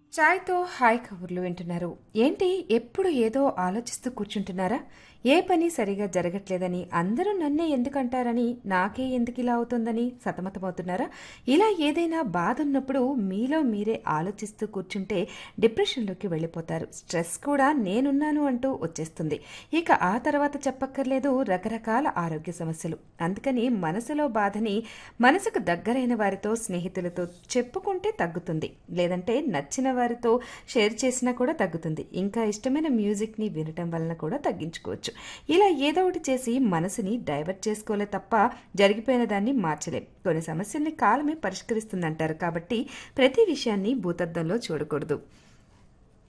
చాయ్తో hi కబుర్లు వింటున్నారు ఏంటి ఎప్పుడు ఏదో ఆలోచిస్తూ కూర్చుంటున్నారా ఏ పని సరిగా జరగట్లేదని అందరూ నన్నే ఎందుకంటారని నాకే ఎందుకు ఇలా అవుతుందని సతమతమవుతున్నారా ఇలా ఏదైనా బాధ ఉన్నప్పుడు మీలో మీరే ఆలోచిస్తూ కూర్చుంటే డిప్రెషన్లోకి వెళ్ళిపోతారు స్ట్రెస్ కూడా నేనున్నాను అంటూ వచ్చేస్తుంది ఇక ఆ తర్వాత చెప్పక్కర్లేదు రకరకాల ఆరోగ్య సమస్యలు అందుకని మనసులో బాధని మనసుకు దగ్గరైన వారితో స్నేహితులతో చెప్పుకుంటే తగ్గుతుంది లేదంటే నచ్చిన వారితో షేర్ చేసినా కూడా తగ్గుతుంది ఇంకా ఇష్టమైన మ్యూజిక్ని వినటం వలన కూడా తగ్గించుకోవచ్చు ఇలా ఏదో ఒకటి చేసి మనసుని డైవర్ట్ చేసుకోలే తప్ప జరిగిపోయిన దాన్ని మార్చలేం కొన్ని సమస్యల్ని కాలమే పరిష్కరిస్తుందంటారు కాబట్టి ప్రతి విషయాన్ని భూతద్దంలో చూడకూడదు